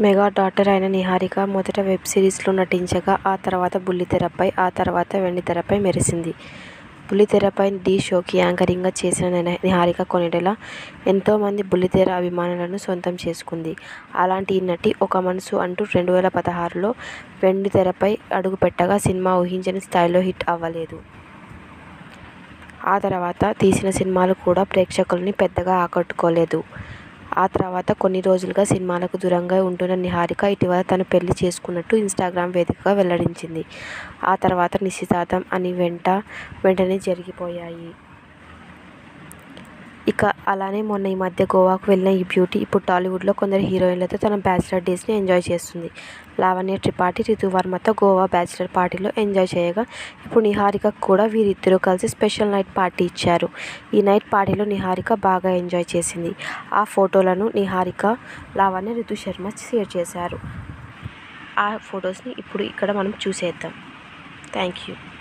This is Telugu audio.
మెగా డాటర్ అయిన నిహారిక మొదట వెబ్ సిరీస్లో నటించగా ఆ తర్వాత బుల్లితెరపై ఆ తర్వాత వెండితెరపై మెరిసింది బుల్లితెరపై ఢీ షోకి యాంకరింగ్గా చేసిన నిహారిక కొణిదెల ఎంతో మంది బుల్లితెర అభిమానులను సొంతం చేసుకుంది అలాంటి ఈ నటి ఒక మనసు అంటూ రెండు వేల పదహారులో వెండితెరపై అడుగుపెట్టగా సినిమా ఊహించని స్థాయిలో హిట్ అవ్వలేదు ఆ తర్వాత తీసిన సినిమాలు కూడా ప్రేక్షకుల్ని పెద్దగా ఆకట్టుకోలేదు ఆ తర్వాత కొన్ని రోజులుగా సినిమాలకు దూరంగా ఉంటున్న నిహారిక ఇటీవల తను పెళ్లి చేసుకున్నట్టు ఇన్స్టాగ్రామ్ వేదికగా వెల్లడించింది ఆ తర్వాత నిశ్చితార్థం అని వెంట వెంటనే జరిగిపోయాయి ఇక అలానే మొన్న ఈ మధ్య గోవాకు వెళ్లిన ఈ బ్యూటీ ఇప్పుడు టాలీవుడ్లో కొందరు హీరోయిన్లతో తన బ్యాచిలర్ డేస్ని ఎంజాయ్ చేస్తుంది లావణ్య త్రిపాఠి రితువర్మతో గోవా బ్యాచిలర్ పార్టీలో ఎంజాయ్ చేయగా ఇప్పుడు నిహారిక కూడా వీరిద్దరూ కలిసి స్పెషల్ నైట్ పార్టీ ఇచ్చారు ఈ నైట్ పార్టీలో నిహారిక బాగా ఎంజాయ్ చేసింది ఆ ఫోటోలను నిహారిక లావణ్య రితు శర్మ షేర్ చేశారు ఆ ఫొటోస్ని ఇప్పుడు ఇక్కడ మనం చూసేద్దాం థ్యాంక్ యూ